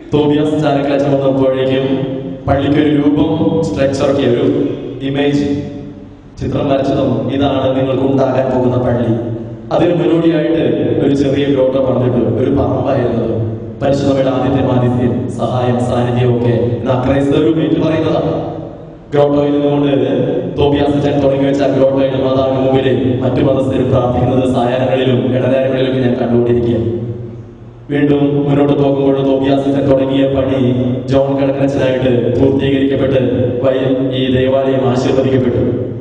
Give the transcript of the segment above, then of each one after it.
തോബിയാസ് ചാരക്കലച്ച വന്നപ്പോഴേക്കും പള്ളിക്കൊരു രൂപം സ്ട്രക്ചറൊക്കെ ഒരു ഇമേജ് ചിത്രം വരച്ചു തന്നു ഇതാണ് നിങ്ങൾക്ക് ഉണ്ടാകാൻ പോകുന്ന പള്ളി അതിന് മുന്നോടിയായിട്ട് ഒരു ചെറിയ ഗ്രോട്ട പറഞ്ഞിട്ട് ഒരു പറമ്പായിരുന്നത് പരിശുദ്ധയുടെ ആദിത്യം ആദിത്യം സഹായം സാന്നിധ്യം ഒക്കെ ഇന്ന് അക്രൈസ്തവരും ഏറ്റു പറയുന്നതാണ് ഗ്രോട്ടോയിൽ നിന്നുകൊണ്ട് തോബിയാസച്ചൻ തുടങ്ങി വെച്ച ഗ്രോട്ടോയുടെ മാതാവിന് മുമ്പിൽ മറ്റു മതസ്ഥരും പ്രാർത്ഥിക്കുന്നത് സായാഹ്നങ്ങളിലും ഇടനേരങ്ങളിലും ഞാൻ കണ്ടുകൊണ്ടിരിക്കുക വീണ്ടും മുന്നോട്ട് പോകുമ്പോൾ തോബിയാസച്ചൻ തുടങ്ങിയ പണി ജോൺ കടക്കനച്ചനായിട്ട് പൂർത്തീകരിക്കപ്പെട്ട് വൈ- ഈ ദേവാലയം ആശീർവദിക്കപ്പെട്ടു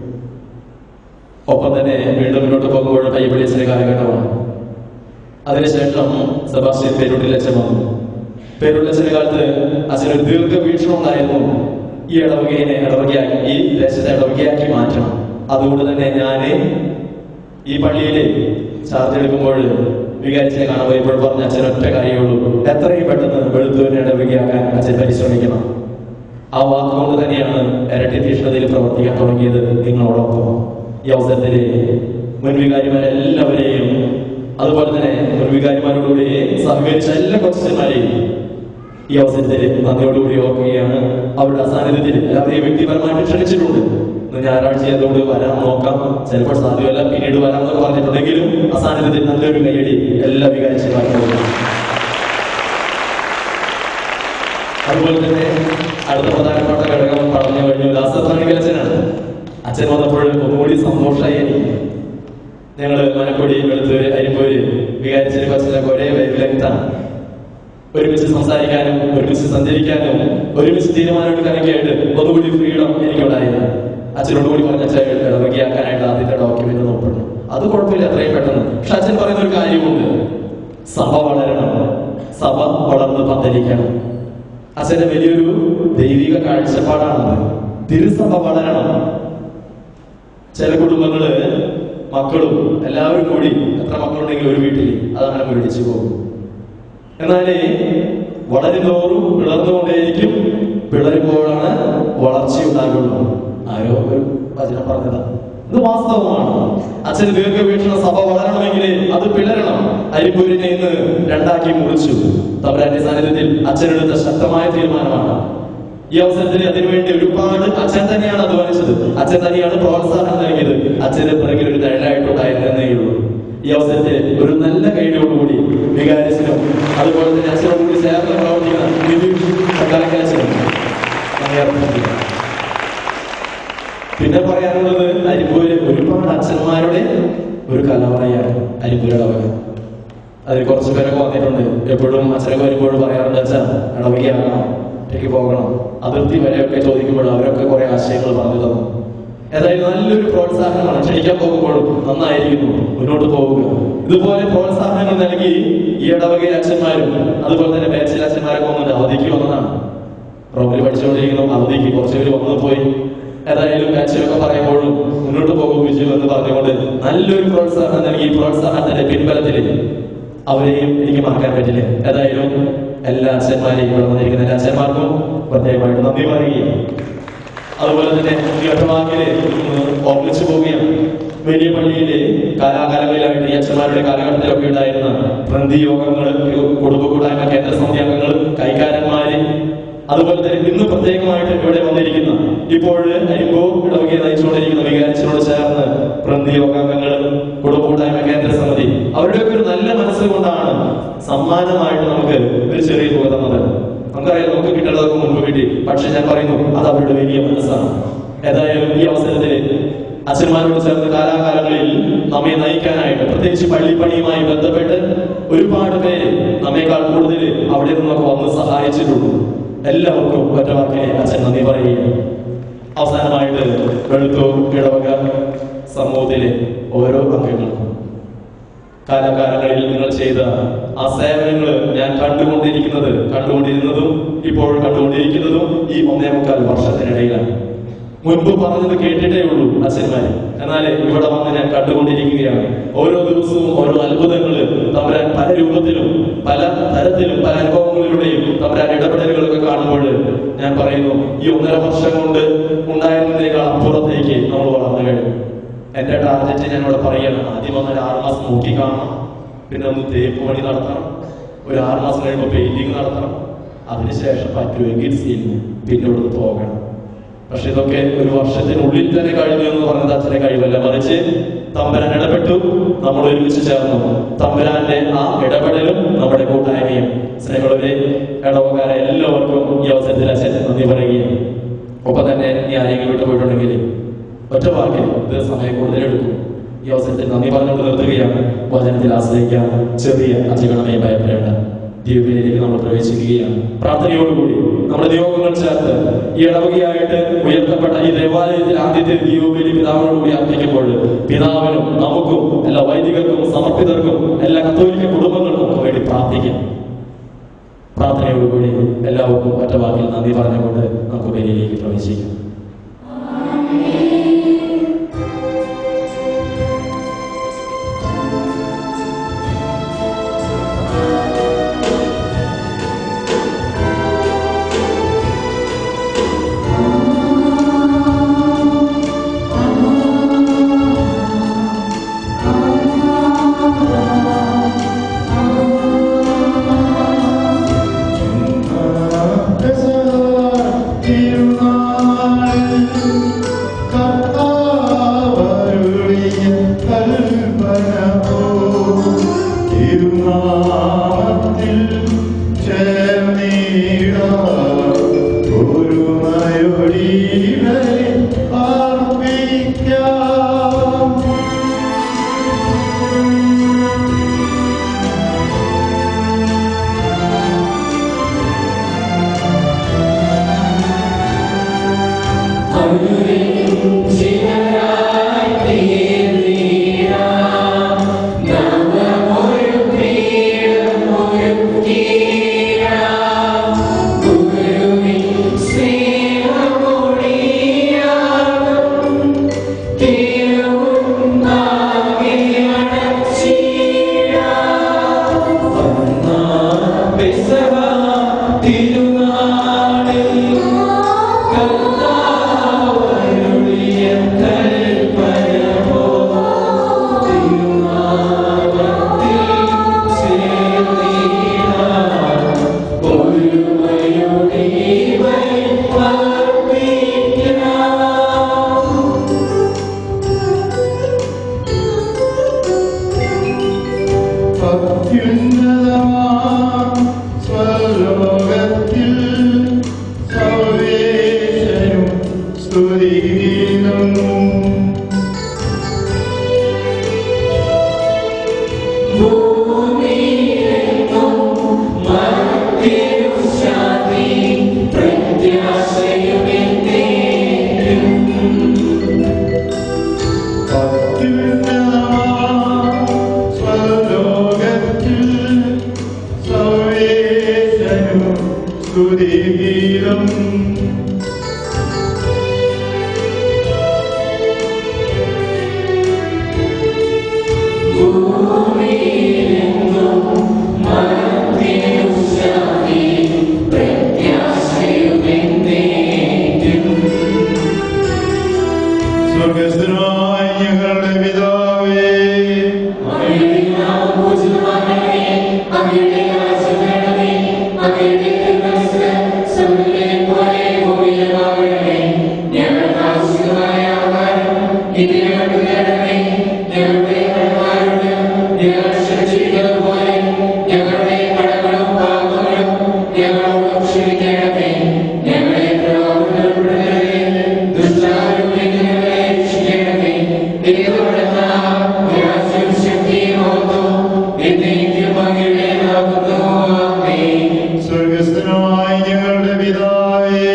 ഒപ്പം തന്നെ വീണ്ടും മുന്നോട്ട് പോകുമ്പോൾ കൈപിടിച്ചിന്റെ കാലഘട്ടമാണ് അതിനുശേഷം സെബാസ്റ്റ്യൻ പേരുട്ടിൽ അച്ഛൻ വന്നു പേരുട്ടിൽ അച്ഛന്റെ കാലത്ത് അച്ഛനൊരു ദീർഘവീക്ഷണം ഉണ്ടായിരുന്നു ഈ ഇടവകയെ ഇടവകയാക്കി ഈ ദേശത്തെ ഇടവകയാക്കി മാറ്റണം അതുകൊണ്ട് തന്നെ ഞാന് ഈ പള്ളിയിൽ ചാർജ് എടുക്കുമ്പോൾ വികാരിച്ചിനെ കാണാൻ പോയപ്പോൾ പറഞ്ഞ അച്ഛൻ ഒറ്റ കാര്യമുള്ളൂ എത്രയും പെട്ടെന്ന് വെളുത്തൂരിനെ ഇടവകയാക്കാൻ അച്ഛൻ പരിശ്രമിക്കണം ആ വാക്കുകൊണ്ട് തന്നെയാണ് ഇരട്ടി തീഷ്ണതയിൽ പ്രവർത്തിക്കാൻ തുടങ്ങിയത് നിങ്ങളോടൊപ്പം ഈ അവസരത്തിൽ മുൻവികാരിമാരെല്ലാവരെയും അതുപോലെ തന്നെ മുൻവികാരിമാരോടുകൂടി സഹകരിച്ച എല്ലാ കൊച്ചന്മാരെയും ഈ അവസരത്തിൽ നന്ദിയോടുകൂടി ഓർക്കുകയാണ് അവരുടെ അസാന്നിധ്യത്തിൽ എല്ലാവരെയും വ്യക്തിപരമായിട്ട് ക്ഷണിച്ചിട്ടുണ്ട് ഇന്ന് ഞായറാഴ്ച അതുകൊണ്ട് വരാൻ നോക്കാം ചിലപ്പോൾ സാധ്യമല്ല പിന്നീട് വരാമെന്നൊക്കെ പറഞ്ഞിട്ടുണ്ടെങ്കിലും അസാന്നിധ്യത്തിൽ നല്ലൊരു കൈയടി എല്ലാ വികാരിച്ചമാർക്കും കൊടുക്കണം. അതുപോലെ തന്നെ അടുത്ത പ്രധാനപ്പെട്ട ഘടകം പറഞ്ഞു കഴിഞ്ഞു ദാസപ്രാണികൾ അച്ഛനാണ് അച്ഛൻ വന്നപ്പോൾ ഒന്നുകൂടി സന്തോഷമായി എനിക്ക് ഞങ്ങൾ മനക്കൊടി വെളുത്തൂര് അരിമ്പൂര് വികാരിച്ചിരി ബസ്സിലൊക്കെ ഒരേ വേവ് ലെങ്താണ് ഒരുമിച്ച് സംസാരിക്കാനും ഒരുമിച്ച് സഞ്ചരിക്കാനും ഒരുമിച്ച് തീരുമാനമെടുക്കാനൊക്കെ ആയിട്ട് ഒന്നുകൂടി ഫ്രീഡം എനിക്കുണ്ടായിരുന്നു അച്ഛനോട് കൂടി പറഞ്ഞ അച്ഛൻ ഇടവകയാക്കാനായിട്ട് ആദ്യത്തെ ഡോക്യുമെന്റ് നോക്കണം അത് കുഴപ്പമില്ല എത്രയും പെട്ടെന്ന് പക്ഷെ അച്ഛൻ പറയുന്ന ഒരു കാര്യമുണ്ട് സഭ വളരണം സഭ വളർന്ന് പന്തലിക്കണം അച്ഛന്റെ വലിയൊരു ദൈവിക കാഴ്ചപ്പാടാണത് തിരുസഭ വളരണം ചില കുടുംബങ്ങള് മക്കളും എല്ലാവരും കൂടി എത്ര മക്കളുണ്ടെങ്കിലും ഒരു വീട്ടിൽ അതങ്ങനെ മുരടിച്ചു പോകും എന്നാലേ വളരുന്നോറും പിളർന്നുകൊണ്ടേയിരിക്കും പിളരുമ്പോഴാണ് വളർച്ച ഉണ്ടാകുള്ളൂ ആരോ ഒരു വചനം പറഞ്ഞതാ ഇത് വാസ്തവമാണ് അച്ഛന് ദീർഘവീക്ഷണ സഭ വളരണമെങ്കിൽ അത് പിളരണം അരിപ്പൂരിനെ ഇന്ന് രണ്ടാക്കി മുറിച്ചു തമ്പുരാന്റെ സാന്നിധ്യത്തിൽ അച്ഛനെടുത്ത ശക്തമായ തീരുമാനമാണ് ഈ അവസരത്തിൽ അതിനുവേണ്ടി ഒരുപാട് അച്ഛൻ തന്നെയാണ് അധ്വാനിച്ചത് അച്ഛൻ തന്നെയാണ് പ്രോത്സാഹനം നൽകിയത് അച്ഛന്റെ പിറകിൽ ഒരു തഴലായിട്ടുണ്ടായിരുന്നേ ഉള്ളൂ ഈ അവസരത്തിൽ ഒരു നല്ല കൈയോടുകൂടി വികാരിച്ചനും അതുപോലെ തന്നെ അച്ഛനോടുകൂടി ചേർന്ന് പ്രവർത്തിക്കുന്ന നിതീഷ് കലക്കലച്ചനും നന്ദി അർപ്പിക്കുന്നു. പിന്നെ പറയാനുള്ളത് അരിപ്പൂര് ഒരുപാട് അച്ഛന്മാരുടെ ഒരു കലവറയാണ് അരിപ്പൂരുടെ വക അതിൽ കുറച്ച് പേരൊക്കെ വന്നിട്ടുണ്ട് എപ്പോഴും അച്ഛനൊക്കെ വരുമ്പോഴും പറയാറുണ്ട് അച്ഛൻ ഇടവകയാകണം ഒറ്റയ്ക്ക് പോകണം അതിർത്തി വരെയൊക്കെ ചോദിക്കുമ്പോൾ അവരൊക്കെ കുറെ ആശയങ്ങൾ പറഞ്ഞു തന്നു ഏതായാലും നല്ലൊരു പ്രോത്സാഹനമാണ് ക്ഷണിക്കാൻ പോകുമ്പോഴും നന്നായിരിക്കുന്നു മുന്നോട്ട് പോവുക ഇതുപോലെ പ്രോത്സാഹനങ്ങൾ നൽകി ഈ ഇടവകയിലെ അച്ഛന്മാരും അതുപോലെ തന്നെ ബാച്ചിലെ അച്ഛന്മാരൊക്കെ വന്നിട്ട് അവധിക്ക് വന്നതാണ് റോമിൽ പഠിച്ചുകൊണ്ടിരിക്കുന്നു അവധിക്ക് കുറച്ച് പേര് വന്നു പോയി ഏതായാലും ബാച്ചിലൊക്കെ പറയുമ്പോഴും മുന്നോട്ട് പോകും വിജയം എന്ന് പറഞ്ഞുകൊണ്ട് നല്ലൊരു പ്രോത്സാഹനം നൽകി ഈ പ്രോത്സാഹനത്തിന്റെ പിൻബലത്തിൽ അവരെയും എനിക്ക് മറക്കാൻ പറ്റില്ല ഏതായാലും എല്ലാ അച്ഛന്മാരെയും ഇവിടെ വന്നിരിക്കുന്ന എല്ലാ അച്ഛന്മാർക്കും പ്രത്യേകമായിട്ട് നന്ദി പറയുകയും അതുപോലെ തന്നെ ഈ ഒറ്റവാക്കില് ഓർമ്മിച്ചു പോവുകയാണ് വലിയ പള്ളിയിലെ കാലാകാലങ്ങളിലായിട്ട് ഈ അച്ഛന്മാരുടെ കാലഘട്ടത്തിലൊക്കെ ഉണ്ടായിരുന്ന പ്രന്തി യോഗങ്ങൾ കുടുംബ കൂട്ടായ്മ കേന്ദ്ര സമിതി അംഗങ്ങൾ കൈകാരന്മാര് അതുപോലെ തന്നെ ഇന്ന് പ്രത്യേകമായിട്ട് ഇവിടെ വന്നിരിക്കുന്ന ഇപ്പോൾ അരിമ്പോ ഇടവകയെ നയിച്ചുകൊണ്ടിരിക്കുന്ന വികാരിച്ചനോട് ചേർന്ന് പ്രന്തി യോഗാംഗങ്ങൾ കുടുംബ കൂട്ടായ്മ കേന്ദ്ര സമിതി അവരുടെയൊക്കെ ഒരു നല്ല മനസ്സുകൊണ്ടാണ് സമ്മാനമായിട്ട് നമുക്ക് ഒരു ചെറിയ തുക തന്നത് നമുക്കറിയാം നമുക്ക് കിട്ടേണ്ടതൊക്കെ മുൻപ് കിട്ടി പക്ഷെ ഞാൻ പറയുന്നു അത് അവരുടെ വലിയ മനസ്സാണ് ഏതായാലും ഈ അവസരത്തിൽ അച്ഛന്മാരോട് ചേർന്ന് കാലാകാലങ്ങളിൽ നമ്മെ നയിക്കാനായിട്ട് പ്രത്യേകിച്ച് പള്ളിപ്പണിയുമായി ബന്ധപ്പെട്ട് ഒരുപാട് പേര് നമ്മേക്കാൾ കൂടുതൽ അവിടെ നിന്നൊക്കെ വന്ന് സഹായിച്ചിട്ടുണ്ട് എല്ലാവർക്കും ഒറ്റ വാക്കിനെ അച്ഛൻ നന്ദി പറയുകയാണ് അവസാനമായിട്ട് വെളുത്തൂർ ഇടവക സമൂഹത്തിലെ ഓരോ അംഗങ്ങൾക്കും കാലാകാലങ്ങളിൽ നിങ്ങൾ ചെയ്ത ആ സേവനങ്ങൾ ഞാൻ കണ്ടുകൊണ്ടിരിക്കുന്നത് കണ്ടുകൊണ്ടിരുന്നതും ഇപ്പോൾ കണ്ടുകൊണ്ടിരിക്കുന്നതും ഈ ഒന്നേ മുക്കാൽ വർഷത്തിനിടയിലാണ് മുൻപ് പറഞ്ഞത് കേട്ടിട്ടേ ഉള്ളൂ അച്ഛന്മാര് എന്നാൽ ഇവിടെ വന്ന് ഞാൻ കണ്ടുകൊണ്ടിരിക്കുകയാണ് ഓരോ ദിവസവും ഓരോ അത്ഭുതങ്ങൾ തമ്പുരാൻ പല രൂപത്തിലും പല തരത്തിലും പല അനുഭവങ്ങളിലൂടെയും തമ്പുരാൻ ഇടപെടലുകളൊക്കെ കാണുമ്പോൾ ഞാൻ പറയുന്നു ഈ ഒന്നര വർഷം കൊണ്ട് ഉണ്ടായിരുന്നതിനേക്കാൾ അപ്പുറത്തേക്ക് നമ്മൾ വളർന്നു കഴിഞ്ഞു എന്റെ ടാർഗറ്റ് ഞാൻ ഇവിടെ പറയാണ് ആദ്യം വന്ന ഒരു ആറ് മാസം നോക്കി കാണണം പിന്നെ ഒന്ന് തേപ്പ് പണി നടത്തണം ഒരു ആറ് മാസം കഴിയുമ്പോൾ പെയിന്റിങ് നടത്തണം അതിനുശേഷം പറ്റുമെങ്കിൽ സീലിന് പിന്നെ ഇവിടുന്ന് പോകണം പക്ഷെ ഇതൊക്കെ ഒരു വർഷത്തിനുള്ളിൽ തന്നെ കഴിഞ്ഞു എന്ന് പറയുന്നത് അച്ഛനെ കഴിവല്ല മറിച്ച് തമ്പരാൻ ഇടപെട്ടു നമ്മൾ ഒരുമിച്ച് ചേർന്നു തമ്പരാന്റെ ആ ഇടപെടലും നമ്മുടെ കൂട്ടായ്മയും സ്നേഹമുള്ളവരെ ഇടവകാരെ എല്ലാവർക്കും ഈ അവസരത്തിൽ അച്ഛൻ നന്ദി പറയുകയും ഒപ്പം തന്നെ ഈ ആരെങ്കിലും വിട്ടു പോയിട്ടുണ്ടെങ്കിൽ ഒറ്റ വാക്കിൽ ഇത് സമയം കൂടുതൽ എടുക്കും ഈ അവസരത്തിൽ നന്ദി പറഞ്ഞുകൊണ്ട് നിർത്തുകയാണ് വചനത്തിൽ ആശ്രയിക്കാം ചെറിയ അധികണമേ ഭയപ്പെടേണ്ട ദൈവത്തിലേക്ക് നമ്മൾ പ്രവേശിക്കുകയാണ് പ്രാർത്ഥനയോടുകൂടി നമ്മുടെ നിയോഗങ്ങൾ ചേർത്ത് ഈ ഇടവകയായിട്ട് ഉയർത്തപ്പെട്ട ഈ ദേവാലയത്തിൽ ആദ്യത്തെ ദൈവബലി പിതാവിനോട് കൂടി അർപ്പിക്കുമ്പോൾ പിതാവിനും നമുക്കും എല്ലാ വൈദികർക്കും സമർപ്പിതർക്കും എല്ലാ കത്തോലിക്ക കുടുംബങ്ങൾക്കും ഒക്കെ വേണ്ടി പ്രാർത്ഥിക്കാം പ്രാർത്ഥനയോടുകൂടി എല്ലാവർക്കും ഒറ്റ വാക്കിൽ നന്ദി പറഞ്ഞുകൊണ്ട് നമുക്ക് ബലിയിലേക്ക് പ്രവേശിക്കാം അർപ്പിക്കാം അത്യുന്നതമാം സ്വലോകത്തിൽ സർവേശനും സ്തുതിഗീതം അത്യുന്നതമാം സ്വലോകത്തിൽ സർവേശനും സ്തുതിഗീതം സ്വർഗസ്ഥനായ ഞങ്ങളുടെ പിതാവേ സ്വർഗസ്ഥനായ ഞങ്ങളുടെ പിതാവേ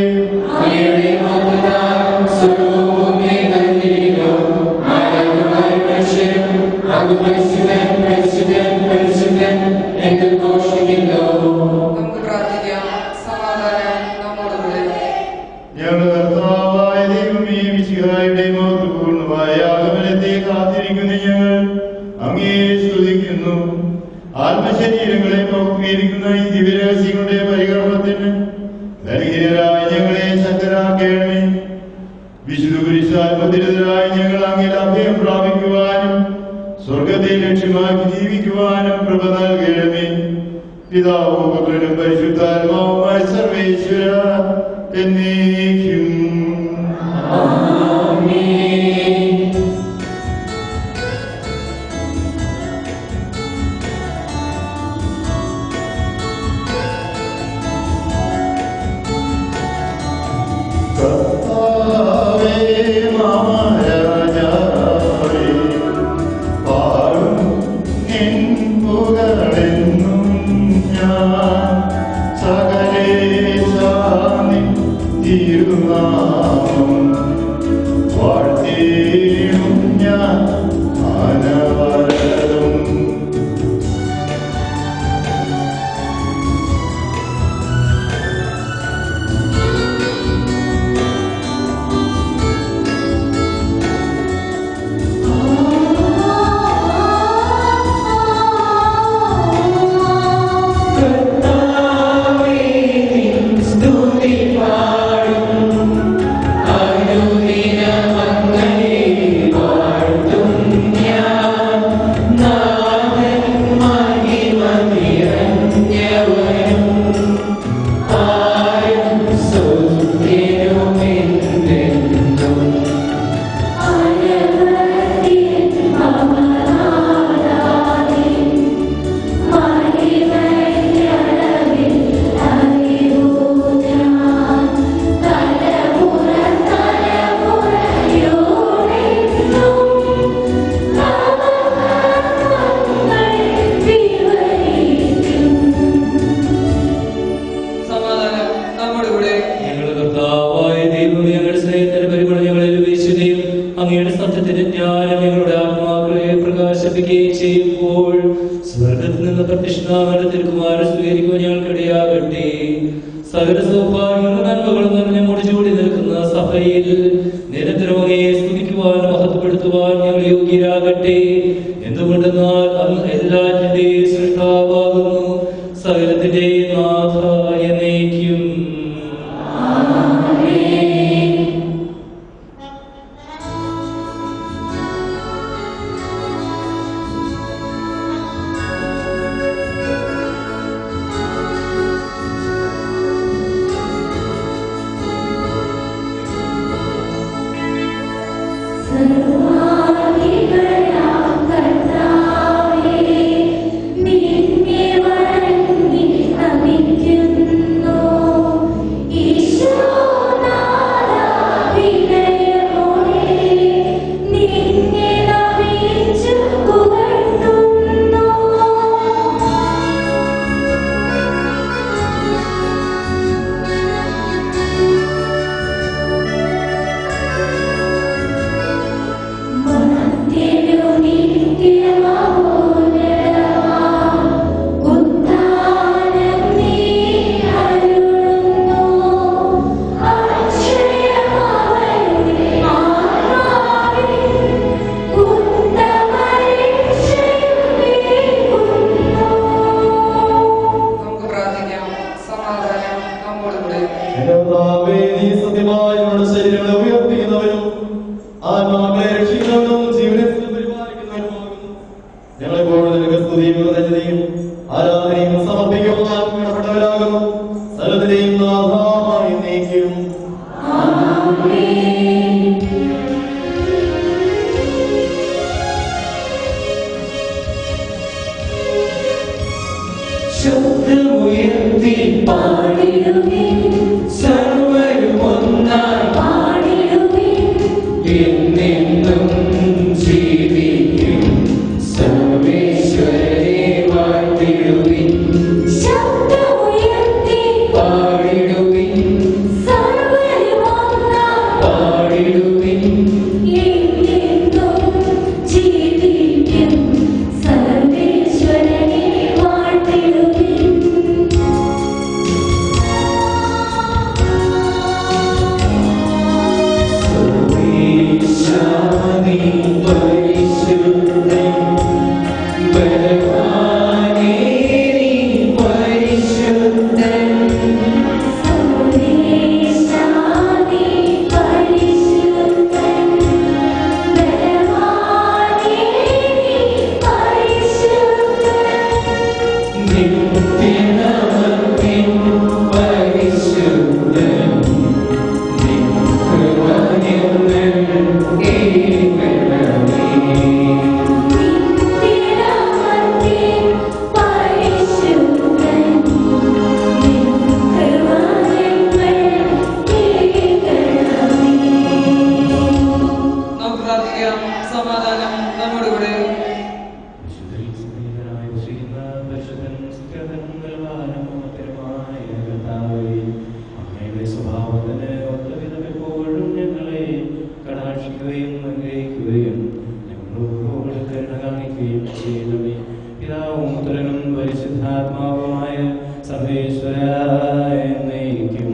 നമുക്ക് പ്രാർത്ഥിക്കാം സമാധാനം നമ്മോടുകൂടെ ഞങ്ങളുടെ കർത്താവായ ദൈവമേ വിശിഹായുടെ മഹത്വപൂർണ്ണമായ ആഗമനത്തെ കാത്തിരിക്കുന്ന ഞങ്ങൾ അങ്ങേ സ്തുതിക്കുന്നു ആത്മശരീരങ്ങളെ പൗത്രീകരിക്കുന്ന ഈ ദിവ്യരഹസ്യങ്ങളുടെ പരികർമ്മത്തിന് ബലഹീനരായ ഞങ്ങളെ ശക്തരാക്കണമേ വിശുദ്ധ കുരിശാത്മതിരതരായ ഞങ്ങൾ അങ്ങിൽ അഭയം പ്രാപിക്കുവാനും സ്വർഗത്തെ ലക്ഷ്യമാക്കി ജീവിക്കുവാനും കൃപ നൽകണമേ പിതാവും പുത്രനും പരിശുദ്ധാത്മാവുമായ സർവേശ്വര എന്നേക്കും കർത്താവേ മാമരാജാവേ പാടും നിൻ പുകഴെന്നും ഞാൻ സകലേശാനി തിരുനാമം വാഴ്ത്തിയിടും ഞാൻ അനവരതും സമാധാനം നമ്മുടെ കൂടെ ഞങ്ങളുടെ കർത്താവായ ദൈവമേ ഞങ്ങളുടെ സ്നേഹത്തിന്റെ പരിമളം ഞങ്ങളിൽ വീശുകയും അങ്ങയുടെ സത്യത്തിന്റെ ജ്ഞാനം ഞങ്ങളുടെ ആത്മാക്കളെ പ്രകാശിപ്പിക്കുകയും ചെയ്യുമ്പോൾ സ്വർഗത്തിൽ നിന്ന് പ്രത്യക്ഷനാമന്റെ തിരുക്കുമാരൻ സ്വീകരിക്കുവാൻ ഞങ്ങൾക്കിടയാകട്ടെ സകല സൗഭാഗ്യങ്ങളും നന്മകളും നിറഞ്ഞ മുടിചൂടി നിൽക്കുന്ന സഭയിൽ നിരന്തരം അങ്ങയെ സ്തുതിക്കുവാൻ മഹത്വപ്പെടുത്തുവാൻ ഞങ്ങൾ യോഗ്യരാകട്ടെ എന്തുകൊണ്ടെന്നാൽ അങ്ങ് എല്ലാറ്റിന്റെയും സൃഷ്ടാവാകുന്നു സകലത്തിന്റെ നാഥ എന്നേക്കും നമുക്ക് പ്രാർത്ഥിക്കാം സമാധാനം നമ്മുടെ കൂടെ കർത്താവേ, നീ സത്യമായി ഞങ്ങളുടെ ശരീരങ്ങളെ ഉയർത്തിക്കുന്നവനും ആത്മാക്കളെ രക്ഷിക്കുന്നവനും ജീവനെ പരിപാലിക്കുന്നവനുമാകുന്നു ഞങ്ങളെപ്പോഴും നിനക്ക് സ്തുതിയും കൃതജ്ഞതയും ആരാധനയും സമർപ്പിക്കുവാൻ കടപ്പെട്ടവരാകുന്നു സകലത്തിനെയും നാഥാമായി നീക്കും ശബ്ദമുയർത്തി പാടിടുമേ സർവരും ഒന്നായി എന്നേക്കും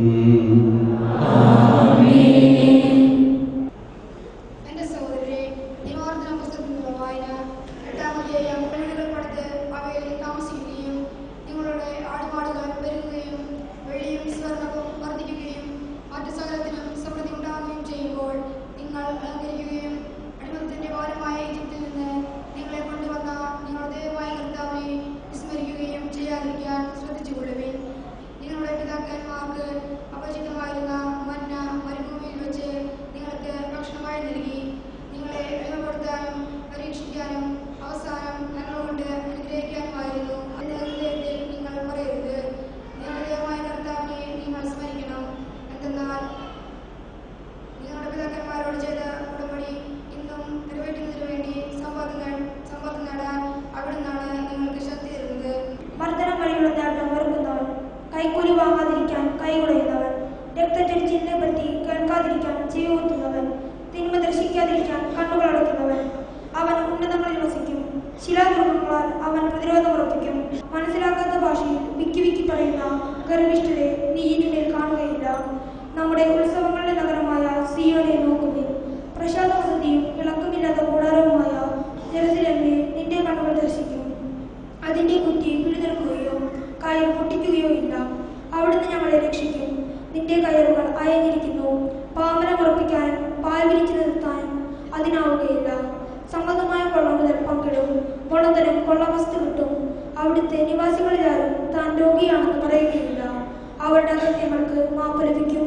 എന്റെ സഹോദരരെ നിവാർത്തന പുസ്തകത്തിനുള്ള വായന എട്ടാമധ്യായം വീടുകൾ പടുത്ത് അവയിൽ താമസിക്കുകയും നിങ്ങളുടെ ആടുമാടുകൾ പെരുകുകയും വെള്ളിയും സ്വർണവും വർദ്ധിക്കുകയും മറ്റു സകലത്തിനും സമൃദ്ധി ഉണ്ടാകുകയും ചെയ്യുമ്പോൾ നിങ്ങൾ അലങ്കരിക്കുകയും അടിമത്തിന്റെ ഭാരമായ ഈജിപ്തിൽ നിന്ന് നിങ്ങളെ കൊണ്ടുവന്ന നിങ്ങളുടെ ദൈവമായ കർത്താവിനെ വിസ്മരിക്കുകയും ചെയ്യാതിരിക്കാൻ ശ്രദ്ധിച്ചുകൊള്ളുവിൻ നിങ്ങളുടെ പിതാക്കന്മാർക്ക് അപരിചിതമായിരുന്ന മന്ന മരുഭൂമിയിൽ വെച്ച് നിങ്ങൾക്ക് ഭക്ഷണമായി നൽകി നിങ്ങളെ അടിമപ്പെടുത്താനും പരീക്ഷിക്കാനും അവസാനം നന്മ കൊണ്ട് അനുഗ്രഹിക്കാനുമായിരുന്നു അതിന്റെ ഹൃദയത്തിൽ നിങ്ങൾ പറയരുത് നിങ്ങളുടെ ദൈവമായ കർത്താവിനെ നിങ്ങൾ സ്മരിക്കണം എന്തെന്നാൽ നിങ്ങളുടെ പിതാക്കന്മാരോട് ചെയ്ത ഉടമ്പടി ഇന്നും നിറവേറ്റുന്നതിനു വേണ്ടി സമ്പാദങ്ങൾ സമ്പാദം നേടാൻ അവിടുന്നാണ് നിങ്ങൾക്ക് ശക്തി തരുന്നത് മർദ്ദനം വഴിയുള്ള നേട്ടം വെറുക്കുന്നവൻ കൈക്കൂലി വാങ്ങാതിരിക്കാൻ കൈകുളയുന്നവൻ രക്തചരിച്ചിനെ പറ്റി കേൾക്കാതിരിക്കാൻ ചെവികുത്തുന്നവൻ തിന്മ ദർശിക്കാതിരിക്കാൻ കണ്ണുകൾ അടയ്ക്കുന്നവൻ അവൻ ഉന്നതങ്ങളിൽ വസിക്കും ശിലാദുർഗങ്ങളാൽ അവൻ പ്രതിരോധം ഉറപ്പിക്കും മനസ്സിലാക്കാത്ത ഭാഷയിൽ വിക്കി വിക്കി പറയുന്ന ഗർഭിഷ്ഠരെ നീ ഇനിമേൽ കാണുകയില്ല നമ്മുടെ ഉത്സവങ്ങളുടെ നഗരമായ സിയോനെ നോക്കുവിൻ പ്രശാന്ത വസതിയും വിളക്കമില്ലാത്ത കൂടാരവുമായ ജെറുസലേമിനെ നിന്റെ കണ്ണുകൾ ദർശിക്കും അതിന്റെ കുറ്റി പിഴുതെടുക്കുകയോ കയർ പൊട്ടിക്കുകയോ ഇല്ല അവിടുന്ന് ഞങ്ങളെ രക്ഷിക്കും നിന്റെ കയറുകൾ അയഞ്ഞിരിക്കുന്നു പാമരം ഉറപ്പിക്കാനും പാൽ വിരിച്ചു നിർത്താനും അതിനാവുകയില്ല സമ്മതമായ കൊള്ള മുതൽ പങ്കിടും കൊള്ളതരം കൊള്ളവസ്തു കിട്ടും അവിടുത്തെ നിവാസികളിലാരും താൻ രോഗിയാണെന്ന് പറയുകയില്ല അവരുടെ അകൃത്യങ്ങൾക്ക് മാപ്പ് ലഭിക്കും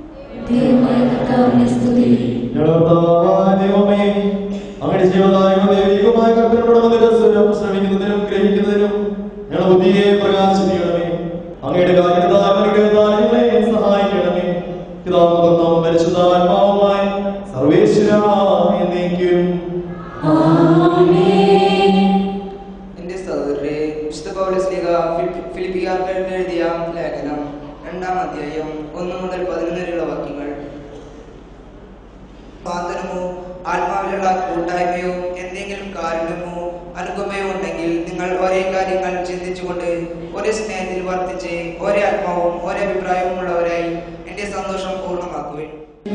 ദൈവമേ അങ്ങയുടെ ജീവദായക ദൈവികമായ കൽപ്പനപ്പെടുന്നതിന് സ്വരം ശ്രമിക്കുന്നതിനും ഗ്രഹിക്കുന്നതിനും ഞങ്ങളുടെ ബുദ്ധിയെ പ്രകാശിപ്പിക്കണമേ അങ്ങയുടെ കാര്യതാമരുടെ കാര്യങ്ങളെ സഹായിക്കണമേ പിതാവും പരിശുദ്ധാത്മാവുമായി സർവേശ്വര എന്നേക്കും എന്റെ സഹോദരരെ വിശുദ്ധ പൗലോസ്ലിഹ ഫിലി- ഫിലിപ്പിക്കാർക്ക് എഴുതിയ ലേഖനം രണ്ടാം അധ്യായം ഒന്ന് മുതൽ പതിനൊന്ന് വരെയുള്ള വാക്യങ്ങൾ സ്വാതന്ത്ര്യമോ ആത്മാവിലുള്ള കൂട്ടായ്മയോ എന്തെങ്കിലും കാരുണ്യമോ അനുകമ്പയോ ഉണ്ടെങ്കിൽ നിങ്ങൾ ഒരേ കാര്യങ്ങൾ ചിന്തിച്ചുകൊണ്ട് ഒരേ സ്നേഹത്തിൽ വർത്തിച്ച് ഒരേ ആത്മാവും ഒരേ അഭിപ്രായവും ഉള്ളവരായി എന്റെ സന്തോഷം പൂർണ്ണമാക്കുവിൻ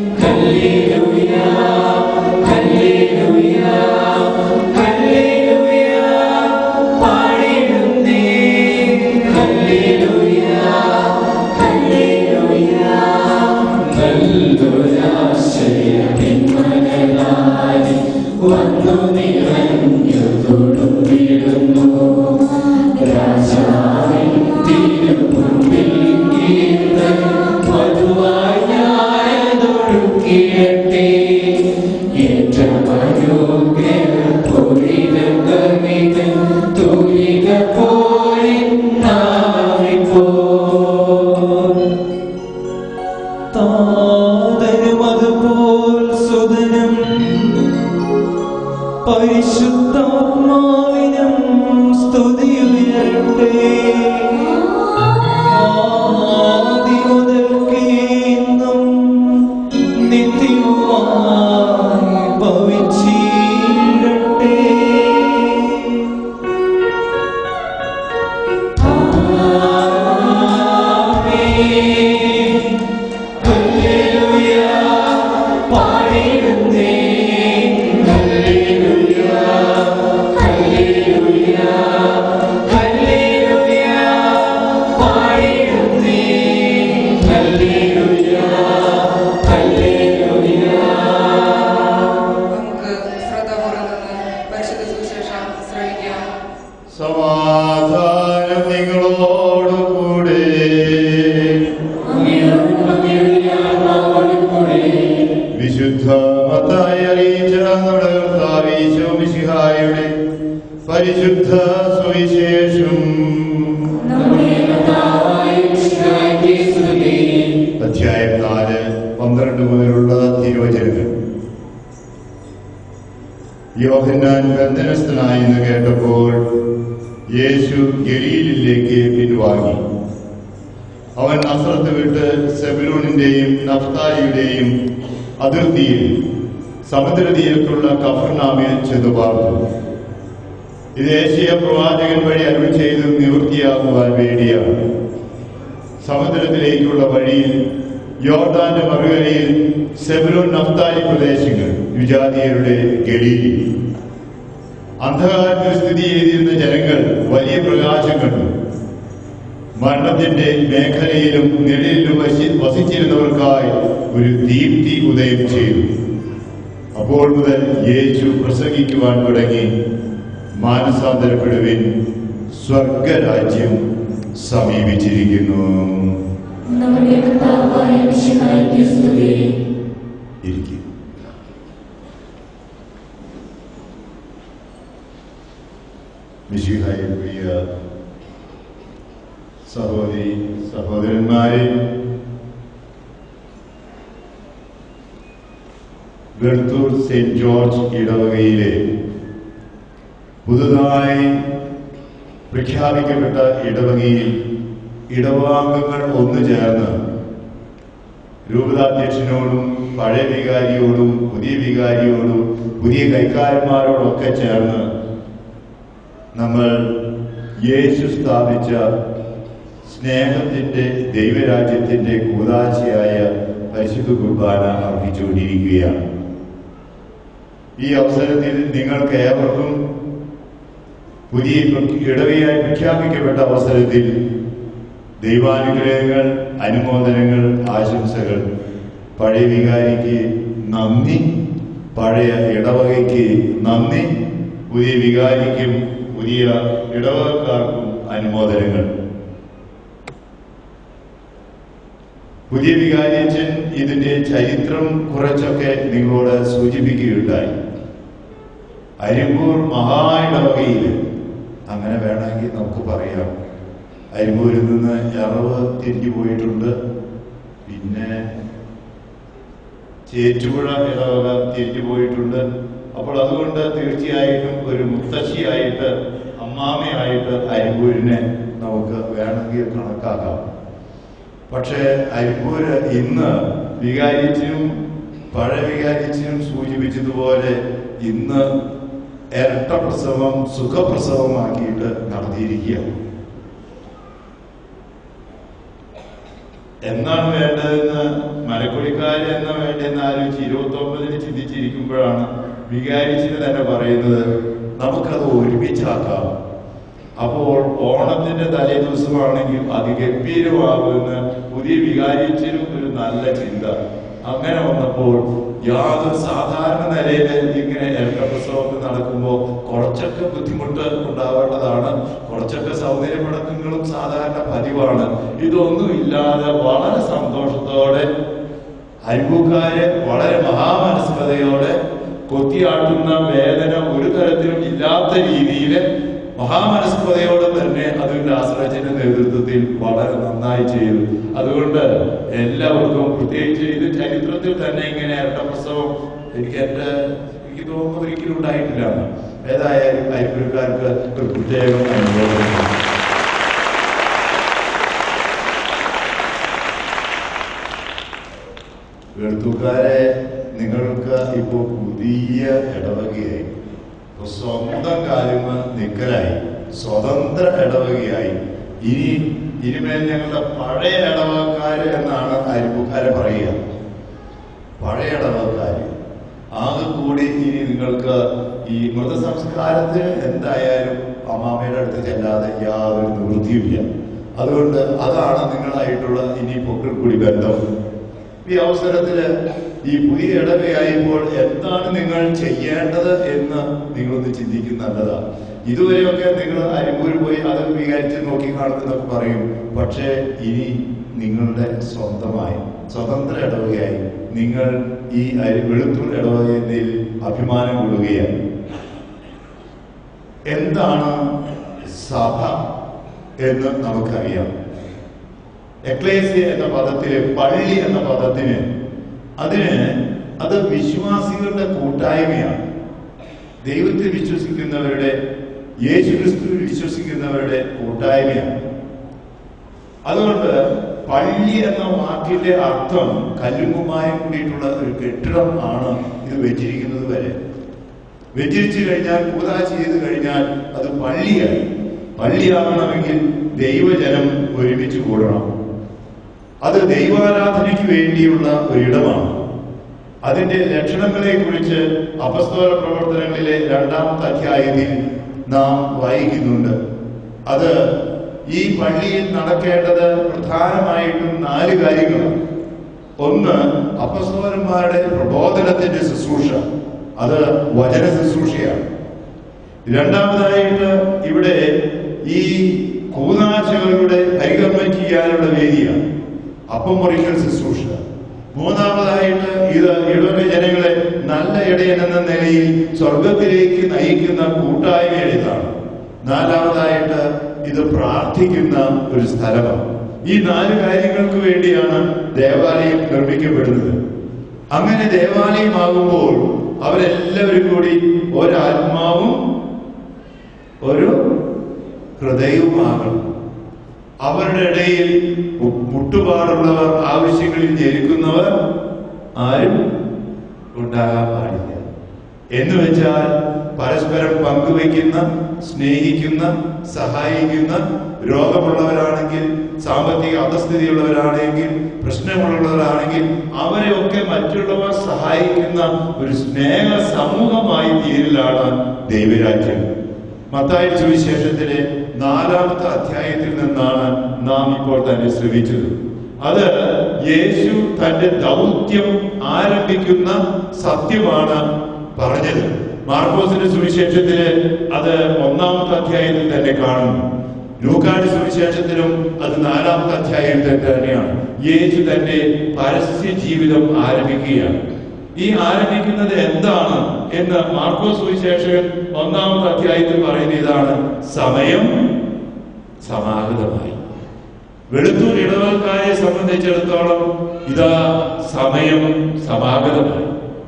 താതനും അതുപോൽ സുതനും പരിശുദ്ധാത്മാവിനും സ്തുതിയുയരട്ടെ ആദി മുതൽക്കേ ഇന്നും നിത്യവുമായി ഭവിച്ചിരട്ടെ നമുക്ക് ശ്രദ്ധാപൂർവ്വം നിന്ന് പരിശുദ്ധ സുവിശേഷം ശ്രമിക്കാം സമാധാനം നിങ്ങളോടുകൂടെ വിശുദ്ധ മത്തായി അറിയിച്ച നമ്മുടെ കർത്താവീശോ മിശിഹായുടെ പരിശുദ്ധ സുവിശേഷം അധ്യായം നാല് പന്ത്രണ്ട് മുതലുള്ള തിരുവചനങ്ങൾ യോഹന്നാൻ ബന്ധനസ്ഥനായി എന്ന് കേട്ടപ്പോൾ യേശു ഗലീലിലേക്ക് പിൻവാങ്ങി അവൻ നസ്രത്ത് വിട്ട് സെബലൂണിന്റെയും നഫ്താലിയുടെയും അതിർത്തിയിൽ സമുദ്രതീരത്തുള്ള കഫർനാമിൽ ചെന്നു പാർത്തു ഇത് ഏഷ്യ പ്രവാചകൻ വഴി അരുൾ ചെയ്ത് നിവൃത്തിയാകുവാൻ വേണ്ടിയാണ് സമുദ്രത്തിലേക്കുള്ള വഴിയിൽ യോർദാന്റെ മറുകരയിൽ സെബ്രോൻ നഫ്താലി പ്രദേശങ്ങൾ വിജാതീയരുടെ ഗലീലി അന്ധകാരത്തിൽ സ്ഥിതി ചെയ്തിരുന്ന ജനങ്ങൾ വലിയ പ്രകാശം കണ്ടു മരണത്തിന്റെ മേഖലയിലും നിഴലിലും വസി വസിച്ചിരുന്നവർക്കായി ഒരു ദീപ്തി ഉദയം ചെയ്തു അപ്പോൾ മുതൽ യേശു പ്രസംഗിക്കുവാൻ തുടങ്ങി മാനസാന്തരപ്പെടുവിൻ സ്വർഗരാജ്യം സമീപിച്ചിരിക്കുന്നു നമ്മുടെ കർത്താവായ മിശിഹായ്ക്ക് സ്തുതി ഇരിക്കും മിശിഹായിൽ പ്രിയ സഹോദരി സഹോദരന്മാരെ വെളുത്തൂർ സെന്റ് ജോർജ് ഇടവകയിലെ പുതുതായി പ്രഖ്യാപിക്കപ്പെട്ട ഇടവകയിൽ ഇടവാംഗങ്ങൾ ഒന്നു ചേർന്ന് രൂപതാധ്യക്ഷനോടും പഴയ വികാരിയോടും പുതിയ വികാരിയോടും പുതിയ കൈക്കാരന്മാരോടൊക്കെ ചേർന്ന് നമ്മൾ യേശു സ്ഥാപിച്ച സ്നേഹത്തിന്റെ ദൈവരാജ്യത്തിന്റെ കൂതാശയായ പരിശുദ്ധ കുർബാന അർപ്പിച്ചുകൊണ്ടിരിക്കുകയാണ് ഈ അവസരത്തിൽ നിങ്ങൾക്ക് ഏവർക്കും പുതിയ ഇടവയായി പ്രഖ്യാപിക്കപ്പെട്ട അവസരത്തിൽ ദൈവാനുഗ്രഹങ്ങൾ അനുമോദനങ്ങൾ ആശംസകൾ പഴയ വികാരിക്ക് നന്ദി പഴയ ഇടവകയ്ക്ക് നന്ദി പുതിയ വികാരിക്കും പുതിയ ഇടവകക്കാർക്കും അനുമോദനങ്ങൾ പുതിയ വികാരിയച്ഛൻ ഇതിന്റെ ചരിത്രം കുറച്ചൊക്കെ നിങ്ങളോട് സൂചിപ്പിക്കുകയുണ്ടായി അരിമ്പൂർ മഹാ ഇടവകയിൽ അങ്ങനെ വേണമെങ്കിൽ നമുക്ക് പറയാം അരിമ്പൂരിൽ നിന്ന് എറവ് തിരിഞ്ഞു പോയിട്ടുണ്ട് പിന്നെ ചേറ്റുപുഴ ഇടവക തിരിഞ്ഞു പോയിട്ടുണ്ട് അപ്പോൾ അതുകൊണ്ട് തീർച്ചയായിട്ടും ഒരു മുത്തശ്ശിയായിട്ട് അമ്മാമയായിട്ട് അരിമ്പൂരിനെ നമുക്ക് വേണമെങ്കിൽ കണക്കാക്കാം പക്ഷേ അരിമ്പൂര് ഇന്ന് വികാരിച്ചിനും പഴയ വികാരിച്ചിനും സൂചിപ്പിച്ചതുപോലെ ഇന്ന് ഇരട്ട പ്രസവം സുഖപ്രസവമാക്കിയിട്ട് നടത്തിയിരിക്കുകയാണ് എന്നാണ് വേണ്ടതെന്ന് മലക്കുടിക്കാര് എന്ന വേണ്ടെന്ന് ആലോചിച്ച് ഇരുപത്തി ഒമ്പതിന് ചിന്തിച്ചിരിക്കുമ്പോഴാണ് വികാരിച്ചിന് തന്നെ പറയുന്നത് നമുക്കത് ഒരുമിച്ചാക്കാം അപ്പോൾ ഓണത്തിന്റെ തലേ ദിവസമാണെങ്കിൽ അതിഗംഭീരമാകുമെന്ന് പുതിയ വികാരിച്ചിനും ഒരു നല്ല ചിന്ത അങ്ങനെ വന്നപ്പോൾ യാതൊരു സാധാരണ നിലയിൽ ഇങ്ങനെ ഇരട്ടപ്രസവമൊക്കെ നടക്കുമ്പോൾ കുറച്ചൊക്കെ ബുദ്ധിമുട്ട് ഉണ്ടാവേണ്ടതാണ് കുറച്ചൊക്കെ സൗകര്യമുടക്കങ്ങളും സാധാരണ പതിവാണ് ഇതൊന്നും ഇല്ലാതെ വളരെ സന്തോഷത്തോടെ അരിമ്പൂക്കാര് വളരെ മഹാമനസ്കതയോടെ കൊത്തിയാട്ടുന്ന വേദന ഒരു തരത്തിലും ഇല്ലാത്ത രീതിയിൽ മഹാമനസ്കതയോടെ തന്നെ അതിന്റെ ആശ്രയത്തിന്റെ നേതൃത്വത്തിൽ വളരെ നന്നായി ചെയ്തു അതുകൊണ്ട് എല്ലാവർക്കും പ്രത്യേകിച്ച് ഇത് ചരിത്രത്തിൽ തന്നെ ഇങ്ങനെ ഇരട്ടപ്രസവം എനിക്ക് എന്റെ എനിക്ക് തോന്നുന്നു ഒരിക്കലും ഉണ്ടായിട്ടില്ല ഏതായാലും അരിപ്പുരക്കാർക്ക് ഒരു പ്രത്യേകം അനുഭവം വെളുത്തുകാരെ നിങ്ങൾക്ക് ഇപ്പോൾ പുതിയ ഇടവകയായി ഇപ്പൊ സ്വന്തം കാര്യമ നിക്കലായി സ്വതന്ത്ര ഇടവകയായി ഇനി ഇനിമേൽ ഞങ്ങളുടെ പഴയ ഇടവക്കാര് എന്നാണ് അരിപ്പുക്കാരെ പറയുക പഴയ ഇടവക്കാര് ആകെ കൂടി ഇനി നിങ്ങൾക്ക് ഈ മൃതസംസ്കാരത്തിന് എന്തായാലും അമ്മാമയുടെ അടുത്ത് ചെല്ലാതെ യാതൊരു നിവൃത്തിയുമില്ല അതുകൊണ്ട് അതാണ് നിങ്ങളായിട്ടുള്ള ഇനി പൊക്കിൾ കൂടി ബന്ധം ഈ അവസരത്തില് ഈ പുതിയ ഇടവയായപ്പോൾ എന്താണ് നിങ്ങൾ ചെയ്യേണ്ടത് എന്ന് നിങ്ങളൊന്ന് ചിന്തിക്കുന്ന നല്ലതാണ് ഇതുവരെയൊക്കെ നിങ്ങൾ അരിമ്പൂര് പോയി അത് വികാരിച്ച് നോക്കി കാണുന്നതൊക്കെ പറയും പക്ഷേ ഇനി നിങ്ങളുടെ സ്വന്തമായി സ്വതന്ത്ര ഇടവകയായി നിങ്ങൾ ഈ അരി വെളുത്തൂർ ഇടവകയിൽ അഭിമാനം കൊള്ളുകയാണ് എന്താണ് സഭ എന്ന് നമുക്കറിയാം എക്ലേസ്യ എന്ന പദത്തില് പള്ളി എന്ന പദത്തിന് അതിന് അത് വിശ്വാസികളുടെ കൂട്ടായ്മയാണ് ദൈവത്തിൽ വിശ്വസിക്കുന്നവരുടെ യേശുക്രിസ്തുവിൽ വിശ്വസിക്കുന്നവരുടെ കൂട്ടായ്മയാണ് അതുകൊണ്ട് പള്ളി എന്ന വാക്കിന്റെ അർത്ഥം കല്ലുകുമായം കൂടിയിട്ടുള്ള ഒരു കെട്ടിടം ആണ് ഇത് വെച്ചിരിക്കുന്നത് വരെ വെച്ചിരിച്ചു കഴിഞ്ഞാൽ കൂതാ ചെയ്ത് കഴിഞ്ഞാൽ അത് പള്ളിയായി പള്ളിയാകണമെങ്കിൽ ദൈവജനം ഒരുമിച്ച് കൂടണം അത് ദൈവാരാധനയ്ക്ക് വേണ്ടിയുള്ള ഒരിടമാണ് അതിന്റെ ലക്ഷണങ്ങളെ കുറിച്ച് അപസ്തോല പ്രവർത്തനങ്ങളിലെ രണ്ടാമത്തെ അധ്യായത്തിൽ നാം വായിക്കുന്നുണ്ട് അത് ഈ പള്ളിയിൽ നടക്കേണ്ടത് പ്രധാനമായിട്ടും നാല് കാര്യങ്ങളാണ് ഒന്ന് അപസ്തോലന്മാരുടെ പ്രബോധനത്തിന്റെ ശുശ്രൂഷ അത് വചന ശുശ്രൂഷയാണ് രണ്ടാമതായിട്ട് ഇവിടെ ഈ കൂനാശകളുടെ പരികർമ്മം ചെയ്യാനുള്ള വേദിയാണ് അപ്പം മുറിക്കൽ ശുശ്രൂഷ മൂന്നാമതായിട്ട് ഇത് ഇടവക ജനങ്ങളെ നല്ല ഇടയൻ എന്ന നിലയിൽ സ്വർഗത്തിലേക്ക് നയിക്കുന്ന കൂട്ടായ്മയുടേതാണ് നാലാമതായിട്ട് ഇത് പ്രാർത്ഥിക്കുന്ന ഒരു സ്ഥലമാണ് ഈ നാല് കാര്യങ്ങൾക്ക് വേണ്ടിയാണ് ദേവാലയം നിർമ്മിക്കപ്പെടുന്നത് അങ്ങനെ ദേവാലയമാകുമ്പോൾ അവരെല്ലാവരും കൂടി ഒരാത്മാവും ഒരു ഹൃദയവുമാകണം അവരുടെ ഇടയിൽ മു- മുട്ടുപാടുള്ളവർ ആവശ്യങ്ങളിൽ ജനിക്കുന്നവർ ആരും ഉണ്ടാകാൻ പാടില്ല എന്ന് വെച്ചാൽ പരസ്പരം പങ്കുവയ്ക്കുന്ന സ്നേഹിക്കുന്ന സഹായിക്കുന്ന രോഗമുള്ളവരാണെങ്കിൽ സാമ്പത്തിക അധസ്ഥിതിയുള്ളവരാണെങ്കിൽ പ്രശ്നങ്ങളുള്ളവരാണെങ്കിൽ അവരെയൊക്കെ മറ്റുള്ളവർ സഹായിക്കുന്ന ഒരു സ്നേഹ സമൂഹമായി തീരലാണ് ദൈവരാജ്യം മത്തായി സുവിശേഷത്തിലെ നാലാമത്തെ അധ്യായത്തിൽ നിന്നാണ് നാം ഇപ്പോൾ തന്നെ ശ്രമിച്ചത് അത് യേശു തന്റെ ദൗത്യം ആരംഭിക്കുന്ന സത്യമാണ് പറഞ്ഞത് മാർക്കോസിന്റെ സുവിശേഷത്തില് അത് ഒന്നാമത്തെ അധ്യായത്തിൽ തന്നെ കാണുന്നു ലൂക്കാന്റെ സുവിശേഷത്തിലും അത് നാലാമത്തെ അധ്യായത്തിൽ തന്നെയാണ് യേശു തന്റെ പരസ്യ ജീവിതം ആരംഭിക്കുകയാണ് ഈ ആരംഭിക്കുന്നത് എന്താണ് എന്ന് മാർക്കോസ് സുവിശേഷകൻ ഒന്നാമത്തെ അധ്യായത്തിൽ പറയുന്ന ഇതാണ് സമയം സമാഗതമായി വെളുത്തൂർ ഇടവക്കാരെ സംബന്ധിച്ചിടത്തോളം ഇതാ സമയം സമാഗതമായി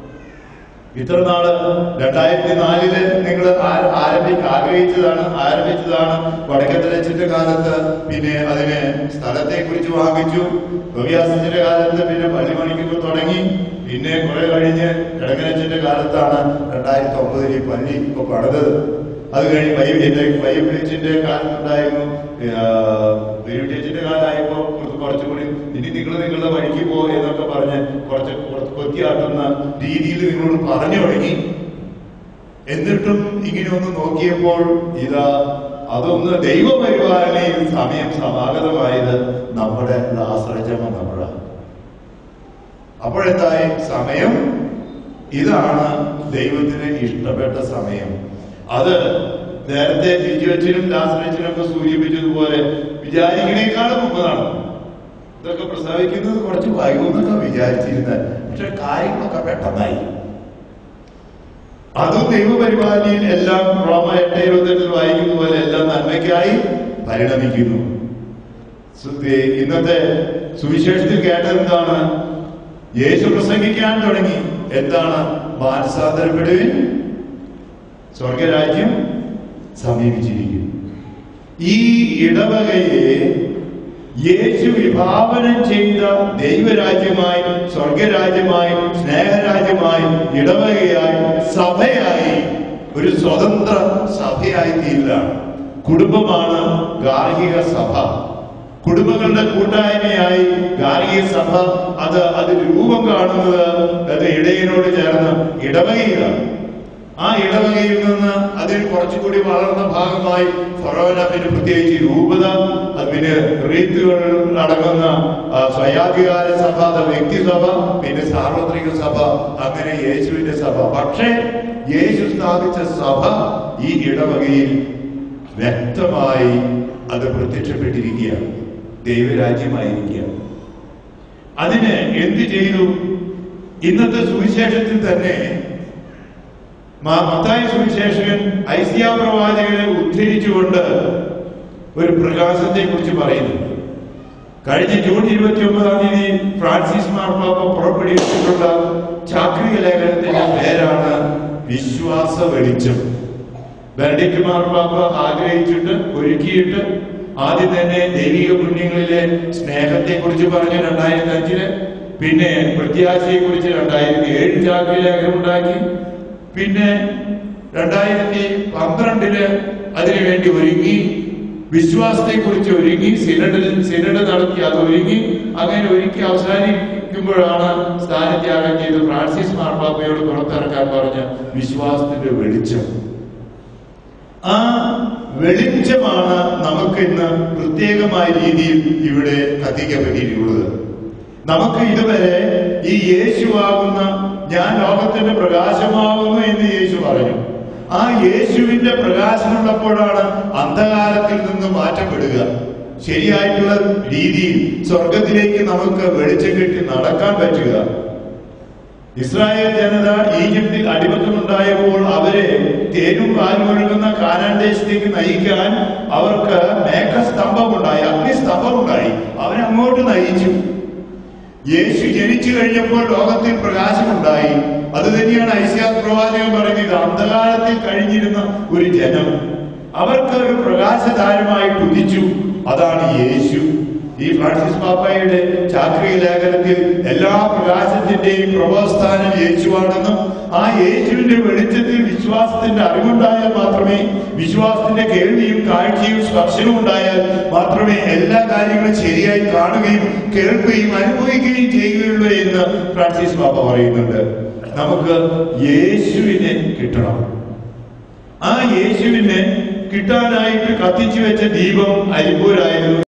ഇത്ര നാള് രണ്ടായിരത്തി നാലില് നിങ്ങൾ ആരംഭിക്ക ആഗ്രഹിച്ചതാണ് ആരംഭിച്ചതാണ് വടക്കത്തലച്ചിന്റെ കാലത്ത് പിന്നെ അതിന് സ്ഥലത്തെ കുറിച്ച് വാങ്ങിച്ചു ഗവ്യാസത്തിന്റെ കാലത്ത് പിന്നെ പള്ളിമണിക്ക് തുടങ്ങി പിന്നെ കുറെ കഴിഞ്ഞ് കിടങ്ങനച്ചിന്റെ കാലത്താണ് രണ്ടായിരത്തി ഒമ്പതിൽ ഈ പള്ളി ഇപ്പൊ പണിതത് അത് കഴിഞ്ഞ് വൈവിന്റെ വൈവിച്ചിന്റെ കാലത്തുണ്ടായിരുന്നു വൈവിച്ചിന്റെ കാലമായപ്പോ കുറച്ച് കുറച്ചുകൂടി ഇനി നിങ്ങൾ നിങ്ങളുടെ വഴിക്ക് പോ എന്നൊക്കെ പറഞ്ഞ് കുറച്ച് കുറച്ച് കൊത്തിയാട്ടുന്ന രീതിയിൽ നിങ്ങളോട് പറഞ്ഞു തുടങ്ങി എന്നിട്ടും ഇങ്ങനെ ഒന്ന് നോക്കിയപ്പോൾ ഇതാ അതൊന്ന് ദൈവപരിപാലനയിൽ സമയം സമാഗതമായത് നമ്മുടെ ആശ്രയിച്ചമ നമ്മളാണ് അപ്പോഴെന്തായി സമയം ഇതാണ് ദൈവത്തിന് ഇഷ്ടപ്പെട്ട സമയം അത് നേരത്തെ ബിജുവച്ചനും ദാസനച്ചനും ഒക്കെ സൂചിപ്പിച്ചതുപോലെ വിചാരിക്കണേക്കാളും മുമ്പതാണ് ഇതൊക്കെ പ്രസവിക്കുന്നത് കുറച്ച് വൈകുന്നൊക്കെ വിചാരിച്ചിരുന്നത് പക്ഷെ കാര്യങ്ങളൊക്കെ പെട്ടെന്നായി അതും ദൈവപരിപാലനയിൽ എല്ലാം റോമ എട്ട് ഇരുപത്തെട്ടിൽ വായിക്കുന്ന പോലെ എല്ലാം നന്മയ്ക്കായി പരിണമിക്കുന്നു സു- ഏ, ഇന്നത്തെ സുവിശേഷത്തിൽ കേട്ടത് എന്താണ് യേശു പ്രസംഗിക്കാൻ തുടങ്ങി എന്താണ് മാനസാന്തരപ്പെടുവിൻ സ്വർഗരാജ്യം സമീപിച്ചിരിക്കുന്നു ഈ ഇടവകയെ യേശു വിഭാവനം ചെയ്ത ദൈവരാജ്യമായി സ്വർഗരാജ്യമായി സ്നേഹരാജ്യമായി ഇടവകയായി സഭയായി ഒരു സ്വതന്ത്ര സഭയായി തീരുകയാണ് കുടുംബമാണ് ഗാർഹിക സഭ കുടുംബങ്ങളുടെ കൂട്ടായ്മയായി ഗാർഹിക സഭ അത് അതിൽ രൂപം കാണുന്നത് അത് ഇടയനോട് ചേർന്ന് ഇടവകയിലാണ് ആ ഇടവകയിൽ നിന്ന് അതിൽ കുറച്ചുകൂടി വളർന്ന ഭാഗമായി ഫൊറോന പിന്നെ പ്രത്യേകിച്ച് രൂപത അത് പിന്നെ റീത്തുകൾ അടങ്ങുന്ന ആ, സ്വയാധികാര സഭ അത് വ്യക്തിസഭ പിന്നെ സാർവത്രിക സഭ അങ്ങനെ യേശുവിന്റെ സഭ പക്ഷേ യേശു സ്ഥാപിച്ച സഭ ഈ ഇടവകയിൽ വ്യക്തമായി അത് പ്രത്യക്ഷപ്പെട്ടിരിക്കുകയാണ് ദൈവരാജ്യമായിരിക്കുകയാണ് അതിന് എന്ത് ചെയ്തു ഇന്നത്തെ സുവിശേഷത്തിൽ തന്നെ മാ- മത്തായി സുവിശേഷകൻ ഐസിയ പ്രവാചകനെ ഉദ്ധരിച്ചുകൊണ്ട് ഒരു പ്രകാശത്തെ കുറിച്ച് പറയുന്നു കഴിഞ്ഞ ജൂൺ ഇരുപത്തി ഒമ്പതാം തീയതി ഫ്രാൻസിസ് മാർപ്പാപ്പ പുറപ്പെടുവിച്ചിട്ടുള്ള ചാക്രിക ലേഖനത്തിന്റെ പേരാണ് വിശ്വാസ വെളിച്ചം ബെനഡിക്ട് മാർപ്പാപ്പ ആഗ്രഹിച്ചിട്ട് ഒരുക്കിയിട്ട് ആദ്യം തന്നെ ദൈവിക പുണ്യങ്ങളിലെ സ്നേഹത്തെ കുറിച്ച് പറഞ്ഞു രണ്ടായിരത്തി അഞ്ചില് പിന്നെ പ്രത്യാശയെ കുറിച്ച് രണ്ടായിരത്തി ഏഴ് ചാക്രി ലേഖനം ഉണ്ടാക്കി പിന്നെ രണ്ടായിരത്തി പന്ത്രണ്ടില് അതിനുവേണ്ടി ഒരുങ്ങി വിശ്വാസത്തെ കുറിച്ച് ഒരുങ്ങി സിനഡിൽ സിനഡ് നടത്തി അത് ഒരുങ്ങി അങ്ങനെ ഒരുക്കി അവസാനിക്കുമ്പോഴാണ് സ്ഥാനത്യാഗം ചെയ്ത് ഫ്രാൻസിസ് മാർപ്പാപ്പയോട് പുറത്തിറക്കാൻ പറഞ്ഞ വിശ്വാസത്തിന്റെ വെളിച്ചം ആ വെളിച്ചമാണ് നമുക്ക് ഇന്ന് പ്രത്യേകമായ രീതിയിൽ ഇവിടെ കത്തിക്കപ്പെട്ടിട്ടുള്ളത് നമുക്ക് ഇതുവരെ ഈ യേശുവാകുന്ന ഞാൻ ലോകത്തിന്റെ പ്രകാശമാകുന്നു എന്ന് യേശു പറഞ്ഞു ആ യേശുവിന്റെ പ്രകാശമുള്ളപ്പോഴാണ് അന്ധകാരത്തിൽ നിന്ന് മാറ്റപ്പെടുക ശരിയായിട്ടുള്ള രീതിയിൽ സ്വർഗത്തിലേക്ക് നമുക്ക് വെളിച്ചം കെട്ടി നടക്കാൻ പറ്റുക ഇസ്രായേൽ ജനത ഈജിപ്തിൽ അടിമത്തമുണ്ടായപ്പോൾ അവരെ തേനും പാലും ഒഴുകുന്ന കാനാൻ ദേശത്തേക്ക് നയിക്കാൻ അവർക്ക് മേഘസ്തംഭമുണ്ടായി അഗ്നിസ്തംഭമുണ്ടായി അവരെ അങ്ങോട്ട് നയിച്ചു യേശു ജനിച്ചു കഴിഞ്ഞപ്പോൾ ലോകത്തിൽ പ്രകാശമുണ്ടായി അത് തന്നെയാണ് ഐശ്യാസ് പ്രവാചകൻ പറയുന്നത് അന്ധകാരത്തിൽ കഴിഞ്ഞിരുന്ന ഒരു ജനം അവർക്ക് ഒരു പ്രകാശതാരമായിട്ട് ഉദിച്ചു അതാണ് യേശു ഈ ഫ്രാൻസിസ് പാപ്പയുടെ ചാക്രിക ലേഖനത്തിൽ എല്ലാ പ്രകാശത്തിന്റെയും പ്രഭവസ്ഥാനം യേശുവാണെന്നും ആ യേശുവിന്റെ വെളിച്ചത്തിൽ വിശ്വാസത്തിന്റെ അറിവുണ്ടായാൽ മാത്രമേ വിശ്വാസത്തിന്റെ കേൾവിയും കാഴ്ചയും സ്പർശനവും ഉണ്ടായാൽ മാത്രമേ എല്ലാ കാര്യങ്ങളും ശരിയായി കാണുകയും കേൾക്കുകയും അനുഭവിക്കുകയും ചെയ്യുകയുള്ളൂ എന്ന് ഫ്രാൻസിസ് പാപ്പ പറയുന്നുണ്ട് നമുക്ക് യേശുവിനെ കിട്ടണം ആ യേശുവിനെ കിട്ടാനായിട്ട് കത്തിച്ചു വെച്ച ദീപം അരിപ്പൂരായിരുന്നു